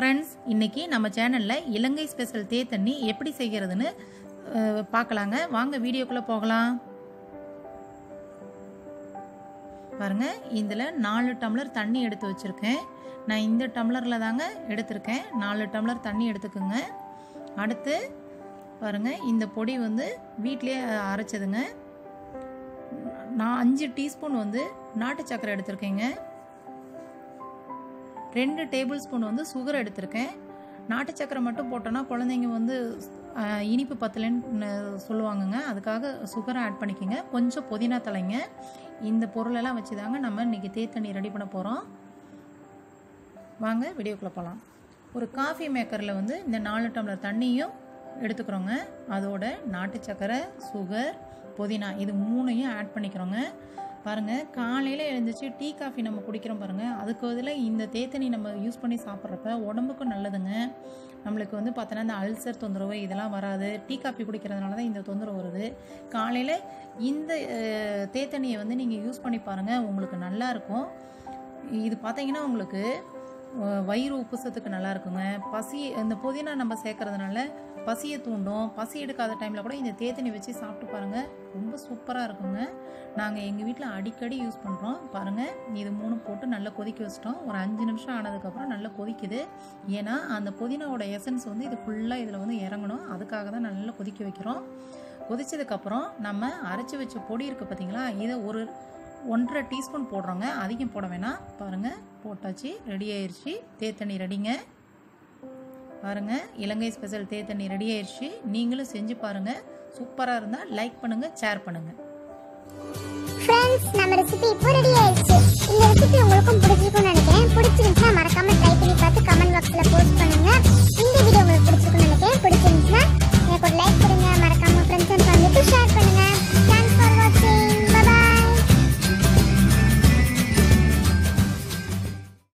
friends இன்னைக்கு நம்ம சேனலில் இலங்கை ஸ்பெஷல் தே தண்ணி எப்படி செய்கிறதுன்னு அஹ், பார்க்கலாங்க வாங்க வீடியோக்குள்ளே போகலாம் பாருங்க இதில் நாலு டம்ளர் தண்ணி எடுத்து வச்சுருக்கேன் நான் இந்த டம்ளரில் தாங்க எடுத்திருக்கேன் நாலு டம்ளர் தண்ணி எடுத்துக்கோங்க அடுத்து பாருங்க இந்த பொடி வந்து வீட்டிலே அரைச்சதுங்க நான் அஞ்சு டீஸ்பூன் வந்து நாட்டு சக்கரை எடுத்திருக்கேங்க ரெண்டு டேபிள் ஸ்பூன் வந்து சுகர் எடுத்திருக்கேன் நாட்டு சக்கரை மட்டும் போட்டோன்னா குழந்தைங்க வந்து அஹ், இனிப்பு பத்தலைன்னு சொல்லுவாங்கங்க அதுக்காக சுகரை ஆட் பண்ணிக்கோங்க கொஞ்சம் புதினா தலைங்க இந்த பொருளெல்லாம் வச்சு தாங்க நம்ம இன்றைக்கி தேத்தண்ணி ரெடி பண்ண போகிறோம் வாங்க வீடியோக்குள்ளே போகலாம் ஒரு காஃபி மேக்கரில் வந்து இந்த நாலு டம்ளர் தண்ணியும் எடுத்துக்கிறோங்க அதோட நாட்டு சக்கரை சுகர் புதினா இது மூணையும் ஆட் பண்ணிக்கிறோங்க பாருங்கள் காலையில் எழுந்திரிச்சு டீ காஃபி நம்ம குடிக்கிறோம் பாருங்கள் அதுக்கு பதில் இந்த தேத்தண்ணி நம்ம யூஸ் பண்ணி சாப்பிட்றப்ப உடம்புக்கும் நல்லதுங்க நம்மளுக்கு வந்து பார்த்தோன்னா இந்த அல்சர் தொந்தரவு இதெல்லாம் வராது டீ காஃபி குடிக்கிறதுனால தான் இந்த தொந்தரவு வருது காலையில் இந்த அஹ், தேத்தண்ணியை வந்து நீங்கள் யூஸ் பண்ணி பாருங்கள் உங்களுக்கு நல்லா இருக்கும் இது பார்த்தீங்கன்னா உங்களுக்கு அஹ், வயிறு உப்புசத்துக்கு நல்லா இருக்குங்க பசி இந்த புதினா நம்ம சேர்க்கறதுனால பசியை தூண்டும் பசி எடுக்காத டைமில் கூட இந்த தேத்தண்ணி வச்சு சாப்பிட்டு பாருங்கள் ரொம்ப சூப்பராக இருக்குங்க நாங்கள் எங்கள் வீட்டில் அடிக்கடி யூஸ் பண்ணுறோம் பாருங்கள் இது மூணு போட்டு நல்லா கொதிக்க வச்சிட்டோம் ஒரு அஞ்சு நிமிஷம் ஆனதுக்கப்புறம் நல்லா கொதிக்குது ஏன்னா அந்த புதினாவோட எசன்ஸ் வந்து இது ஃபுல்லாக இதில் வந்து இறங்கணும் அதுக்காக தான் நல்லா கொதிக்க வைக்கிறோம் கொதிச்சதுக்கப்புறம் நம்ம அரைச்சி வச்ச பொடி இருக்குது பார்த்தீங்களா இதை ஒரு ஒன்றரை டீஸ்பூன் போடுறோங்க அதிகம் போட வேணாம் பாருங்கள் போட்டாச்சு ரெடி ஆயிடுச்சு தேத்தண்ணி ரெடிங்க பாருங்க இலங்கை ஸ்பெஷல் தேத்தண்ணி ரெடி ஆயிடுச்சு நீங்களும் செஞ்சு பாருங்க சூப்பராக இருந்தால் லைக் பண்ணுங்க ஷேர் பண்ணுங்க ஃப்ரெண்ட்ஸ் நம்ம ரெசிபி இப்போ ரெடி ஆயிடுச்சு இந்த ரெசிபி உங்களுக்கும் பிடிச்சிருக்கும்னு நினைக்கிறேன் பிடிச்சிருந்துச்சுன்னா மறக்காம